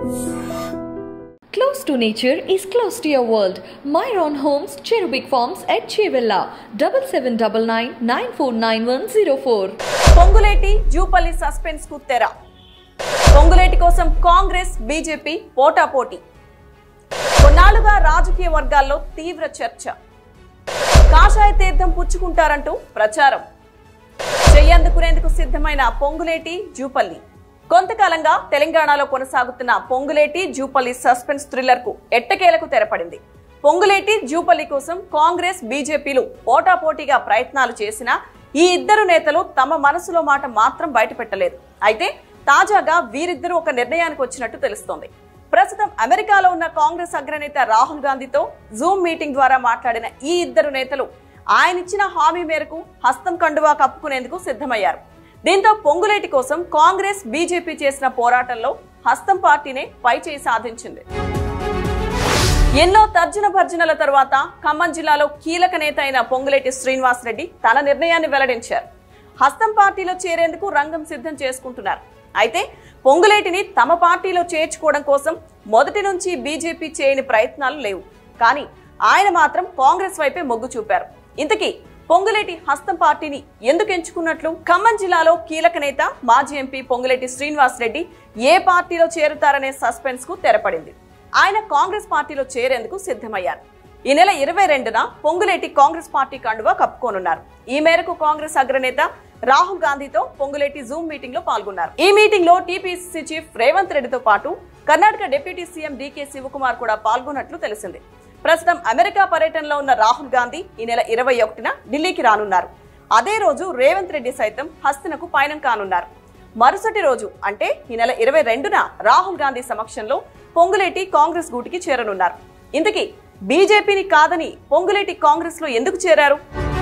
Close to nature is close to your world. Myron Homes, Cherubic Farms at Chevilla, double seven double nine nine four nine one zero four. Ponguleti Jupally suspense కు తెర పొంగులేటి కోసం Congress BJP పోటాపోటీ కొన్నాళ్లుగా రాజకీయ వర్గాల్లో తీవ్ర చర్చ కాషాయ తీర్థం పుచ్చుకుంటారంటూ ప్రచారం చెయ్యందుకునేందుకు సిద్ధమైన పొంగులేటి జూపల్లి కొంతకాలంగా తెలంగాణలో కొనసాగుతున్న పొంగులేటి జూపల్లి సస్పెన్స్ థ్రిల్లర్ కు ఎట్టకేలకు తెరపడింది పొంగులేటి జూపల్లి కోసం కాంగ్రెస్ బీజేపీలు పోటాపోటీగా ప్రయత్నాలు చేసినా ఈ ఇద్దరు నేతలు తమ మనసులో మాట మాత్రం బయటపెట్టలేదు అయితే తాజాగా వీరిద్దరూ ఒక నిర్ణయానికి వచ్చినట్టు తెలుస్తోంది ప్రస్తుతం అమెరికాలో ఉన్న కాంగ్రెస్ అగ్రనేత రాహుల్ గాంధీతో జూమ్ మీటింగ్ ద్వారా మాట్లాడిన ఈ ఇద్దరు నేతలు ఆయన ఇచ్చిన హామీ మేరకు హస్తం కండువా కప్పుకునేందుకు సిద్ధమయ్యారు దీంతో పొంగులేటి కోసం కాంగ్రెస్ బీజేపీ చేసిన పోరాటంలో హస్తం పార్టీనే పై చేయి సాధించింది ఎన్నో తర్జన భర్జనల తర్వాత ఖమ్మం జిల్లాలో కీలక నేత అయిన పొంగులేటి శ్రీనివాస్ రెడ్డి తన నిర్ణయాన్ని వెల్లడించారు హస్తం పార్టీలో చేరేందుకు రంగం సిద్ధం చేసుకుంటున్నారు అయితే పొంగులేటిని తమ పార్టీలో చేర్చుకోవడం కోసం మొదటి నుంచి బీజేపీ చేయని ప్రయత్నాలు లేవు కానీ ఆయన మాత్రం కాంగ్రెస్ వైపే మొగ్గు చూపారు ఇంతకీ పొంగులేటి హస్తం పార్టీని ఎందుకు ఎంచుకున్నట్లు ఖమ్మం జిల్లాలో కీలక నేత మాజీ ఎంపీ పొంగులేటి శ్రీనివాస్ రెడ్డి ఏ పార్టీలో చేరుతారనే సస్పెన్స్ కు తెరపడింది ఆయన కాంగ్రెస్ పార్టీలో చేరేందుకు సిద్ధమయ్యారు ఈ నెల ఇరవై రెండున పొంగులేటి కాంగ్రెస్ పార్టీ కండువా కప్పుకోనున్నారు ఈ మేరకు కాంగ్రెస్ అగ్రనేత రాహుల్ గాంధీతో పొంగులేటి జూమ్ మీటింగ్ లో పాల్గొన్నారు ఈ మీటింగ్ లో టీపీసీసీ చీఫ్ రేవంత్ రెడ్డితో పాటు కర్ణాటక డిప్యూటీ సీఎం డీకే శివకుమార్ కూడా పాల్గొన్నట్లు తెలిసింది ప్రస్తుతం అమెరికా పర్యటనలో ఉన్న రాహుల్ గాంధీ ఈ నెల ఇరవై ఒకటిన ఢిల్లీకి రానున్నారు అదే రోజు రేవంత్ రెడ్డి సైతం హస్తినకు పయనం కానున్నారు మరుసటి రోజు అంటే ఈ నెల ఇరవై రెండున రాహుల్ గాంధీ సమక్షంలో పొంగులేటి కాంగ్రెస్ గూటికి చేరనున్నారు ఇంతకీ బీజేపీని కాదని పొంగులేటి కాంగ్రెస్ లో ఎందుకు చేరారు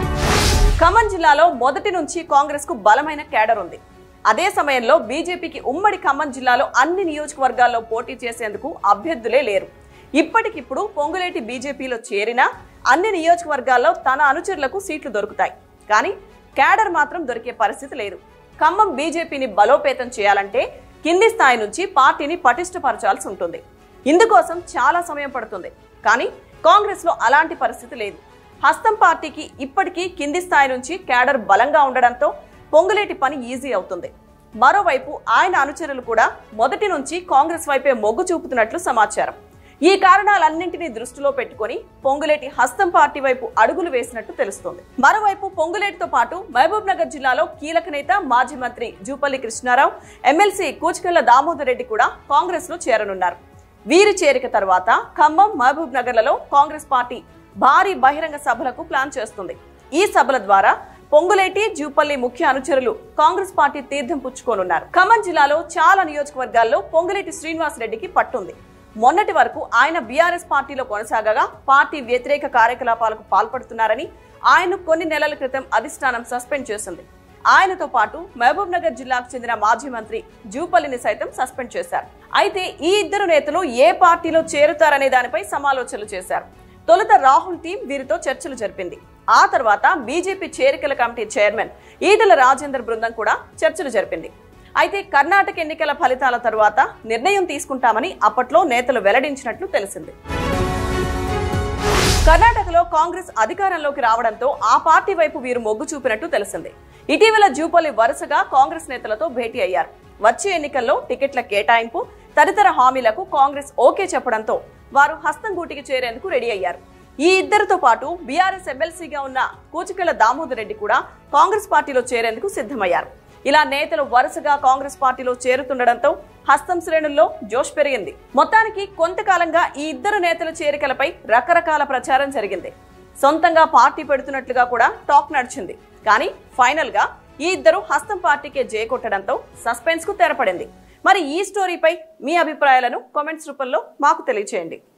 ఖమ్మం జిల్లాలో మొదటి నుంచి కాంగ్రెస్ కు బలమైన కేడర్ ఉంది అదే సమయంలో బీజేపీకి ఉమ్మడి ఖమ్మం జిల్లాలో అన్ని నియోజకవర్గాల్లో పోటీ చేసేందుకు అభ్యర్థులే లేరు ఇప్పటికిప్పుడు పొంగులేటి బీజేపీలో చేరినా అన్ని నియోజకవర్గాల్లో తన అనుచరులకు సీట్లు దొరుకుతాయి కానీ కేడర్ మాత్రం దొరికే పరిస్థితి లేదు ఖమ్మం బీజేపీని బలోపేతం చేయాలంటే కింది స్థాయి నుంచి పార్టీని పటిష్టపరచాల్సి ఉంటుంది ఇందుకోసం చాలా సమయం పడుతుంది కానీ కాంగ్రెస్ లో అలాంటి పరిస్థితి లేదు హస్తం పార్టీకి ఇప్పటికీ కింది స్థాయి నుంచి కేడర్ బలంగా ఉండడంతో పొంగులేటి పని ఈజీ అవుతుంది మరోవైపు ఆయన అనుచరులు కూడా మొదటి నుంచి కాంగ్రెస్ వైపే మొగ్గు చూపుతున్నట్లు సమాచారం ఈ కారణాలన్నింటినీ దృష్టిలో పెట్టుకొని పొంగులేటి హస్తం పార్టీ వైపు అడుగులు వేసినట్టు తెలుస్తోంది మరోవైపు పొంగులేటితో పాటు మహబూబ్ నగర్ జిల్లాలో కీలక నేత మాజీ మంత్రి జూపల్లి కృష్ణారావు ఎమ్మెల్సీ కూచికల్ల దామోదర్ రెడ్డి కూడా కాంగ్రెస్ లో చేరనున్నారు వీరి చేరిక తర్వాత ఖమ్మం మహబూబ్ నగర్లలో కాంగ్రెస్ పార్టీ భారీ బహిరంగ సభలకు ప్లాన్ చేస్తుంది ఈ సభల ద్వారా పొంగులేటి జూపల్లి ముఖ్య అనుచరులు కాంగ్రెస్ పార్టీ తీర్థం పుచ్చుకోనున్నారు ఖమ్మం జిల్లాలో చాలా నియోజకవర్గాల్లో పొంగులేటి శ్రీనివాస్ రెడ్డికి పట్టుంది మొన్నటి వరకు ఆయన బీఆర్ఎస్ పార్టీలో కొనసాగగా పార్టీ వ్యతిరేక కార్యకలాపాలకు పాల్పడుతున్నారని ఆయన్ను కొన్ని నెలల క్రితం అధిష్టానం సస్పెండ్ చేసింది ఆయనతో పాటు మహబూబ్ నగర్ జిల్లాకు చెందిన మాజీ మంత్రి జూపల్లిని సైతం సస్పెండ్ చేశారు అయితే ఈ ఇద్దరు నేతలు ఏ పార్టీలో చేరుతారనే దానిపై సమాలోచనలు చేశారు తొలుత రాహుల్ టీం వీరితో చర్చలు జరిపింది ఆ తర్వాత బీజేపీ చేరికల కమిటీ చైర్మన్ ఈటల రాజేందర్ బృందం కూడా చర్చలు జరిపింది అయితే కర్ణాటక ఎన్నికల ఫలితాల తరువాత నిర్ణయం తీసుకుంటామని అప్పట్లో నేతలు వెల్లడించినట్లు తెలిసింది కర్ణాటకలో కాంగ్రెస్ అధికారంలోకి రావడంతో ఆ పార్టీ వైపు వీరు మొగ్గు చూపినట్టు తెలిసింది ఇటీవల జూపల్లి వరుసగా కాంగ్రెస్ నేతలతో భేటీ అయ్యారు వచ్చే ఎన్నికల్లో టికెట్ల కేటాయింపు తదితర హామీలకు కాంగ్రెస్ ఓకే చెప్పడంతో వారు హస్తం గూటికి చేరేందుకు రెడీ అయ్యారు ఈ ఇద్దరితో పాటు బీఆర్ఎస్ ఎమ్మెల్సీగా ఉన్న కూచికల దామోదర్ రెడ్డి కూడా కాంగ్రెస్ పార్టీలో చేరేందుకు సిద్ధమయ్యారు ఇలా నేతలు వరుసగా కాంగ్రెస్ పార్టీలో చేరుతుండడంతో హస్తం శ్రేణుల్లో జోష్ పెరిగింది మొత్తానికి కొంతకాలంగా ఈ ఇద్దరు నేతల చేరికలపై రకరకాల ప్రచారం జరిగింది సొంతంగా పార్టీ పెడుతున్నట్లుగా కూడా టాక్ నడిచింది కానీ ఫైనల్ గా ఈ ఇద్దరు హస్తం పార్టీకే జయకొట్టడంతో సస్పెన్స్ కు తెరపడింది మరి ఈ స్టోరీపై మీ అభిప్రాయాలను కామెంట్స్ రూపంలో మాకు తెలియచేయండి